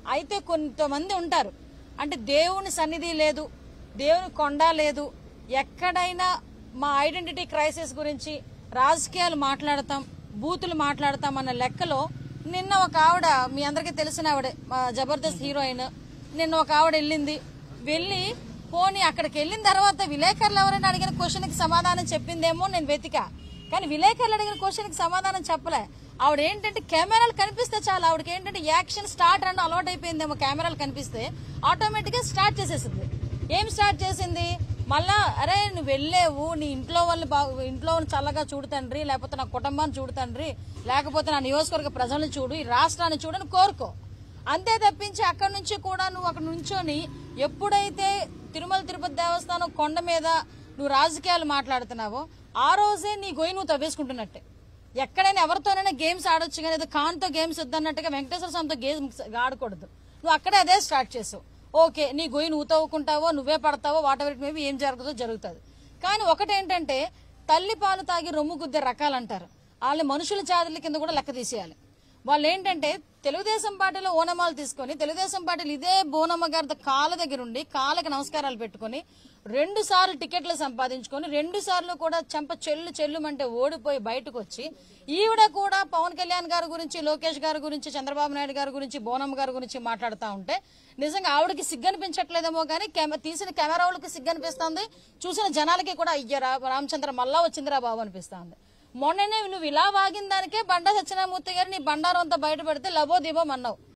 అయితే కొంతమంది ఉంటారు అంటే దేవుని సన్నిధి లేదు దేవుని కొండ లేదు ఎక్కడైనా మా ఐడెంటిటీ క్రైసిస్ గురించి రాజకీయాలు మాట్లాడతాం బూతులు మాట్లాడతాం అన్న లెక్కలో నిన్న ఒక ఆవిడ మీ అందరికీ తెలిసిన ఆవిడే మా జబర్దస్త్ హీరోయిన్ నిన్న ఒక ఆవిడ వెళ్ళింది వెళ్ళి పోనీ అక్కడికి వెళ్ళిన తర్వాత విలేకరులు ఎవరైనా అడిగిన క్వశ్చన్కి సమాధానం చెప్పిందేమో నేను వెతికా కానీ విలేకరులు అడిగిన క్వశ్చన్కి సమాధానం చెప్పలే ఆవిడ ఏంటంటే కెమెరాలు కనిపిస్తే చాలు ఆవిడకి ఏంటంటే యాక్షన్ స్టార్ట్ అని అలవాట్ అయిపోయిందేమో కెమెరాలు కనిపిస్తే ఆటోమేటిక్ గా స్టార్ట్ చేసేసింది ఏం స్టార్ట్ చేసింది మళ్ళా అరే నువ్వు వెళ్ళేవు నీ ఇంట్లో వాళ్ళు బాగు ఇంట్లో వాళ్ళు చల్లగా చూడు తండ్రి లేకపోతే నా కుటుంబాన్ని చూడు తండ్రి లేకపోతే నా నియోజకవర్గ ప్రజలను చూడు ఈ రాష్ట్రాన్ని చూడని కోరుకో అంతే తప్పించి అక్కడి నుంచి కూడా నువ్వు అక్కడ నుంచొని ఎప్పుడైతే తిరుమల తిరుపతి దేవస్థానం కొండ మీద నువ్వు రాజకీయాలు మాట్లాడుతున్నావో ఆ రోజే నీ గొయ్యి నువ్వు తవ్వేసుకుంటున్నట్టే ఎక్కడైనా ఎవరితోనైనా గేమ్స్ ఆడొచ్చు కానీ ఏదో ఖాన్తో గేమ్స్ వద్దన్నట్టుగా వెంకటేశ్వర స్వామితో గేమ్స్ ఆడకూడదు నువ్వు అక్కడే అదే స్టార్ట్ చేసావు ఓకే నీ గొయ్యి నువ్వు తవ్వుకుంటావో నువ్వే పడతావో వాట్ ఎవర్ మేబీ ఏం జరుగుతుందో జరుగుతుంది కానీ ఒకటేంటంటే తల్లి పాలు తాగి రొమ్ము గుద్దే రకాలంటారు వాళ్ళని మనుషుల జాతుల కింద కూడా లెక్క తీసేయాలి వాళ్ళు ఏంటంటే తెలుగుదేశం పార్టీలో ఓనమాలు తీసుకొని తెలుగుదేశం పార్టీలు ఇదే బోనమ్మ గారి కాళ్ళ దగ్గర ఉండి కాళ్ళకి నమస్కారాలు పెట్టుకొని రెండు సార్లు టికెట్లు సంపాదించుకొని రెండు సార్లు కూడా చెంప చెల్లు చెల్లుమంటే ఓడిపోయి బయటకు వచ్చి ఈవిడ కూడా పవన్ కళ్యాణ్ గారి గురించి లోకేష్ గారి గురించి చంద్రబాబు నాయుడు గారి గురించి బోనమ్మ గారి గురించి మాట్లాడుతూ ఉంటే నిజంగా ఆవిడకి సిగ్గనిపించట్లేదేమో కానీ కెమె- తీసిన కెమెరా వాళ్ళకి సిగ్గనిపిస్తుంది చూసిన జనాలకి కూడా అయ్యరా రామచంద్ర మళ్ళా వచ్చిందిరా బాబు అనిపిస్తుంది మొన్ననే నువ్వు ఇలా వాగిన దానికే బండా సత్యనామూర్తి గారు నీ బండారం అంతా బయట పెడితే లబో దిబోం అన్నావు